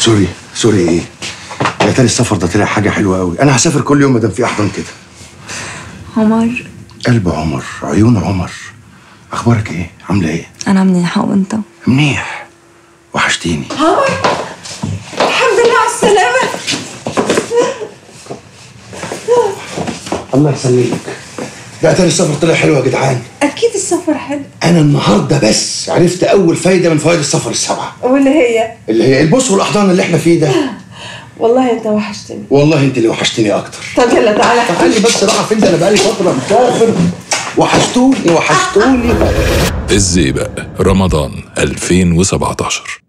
سوري سوري ايه يا تاني السفر ده طلع حاجه حلوه قوي انا هسافر كل يوم ما دام في احضان كده عمر قلب عمر عيون عمر اخبارك ايه عامله ايه انا منيحه وانت منيح وحشتيني عمر الحمد لله على السلامة الله يسلمك لا تاني السفر طلع حلو يا جدعان أكيد السفر حلو انا النهارده بس عرفت اول فايده من فوائد السفر السبعه واللي هي اللي هي البوس والاحضان اللي احنا فيه ده والله أنت وحشتني والله انت اللي وحشتني اكتر طب يلا تعالى تعالي بس راح فين ده انا بقالي فتره مسافر وحشتوني وحشتوني الزيبق رمضان 2017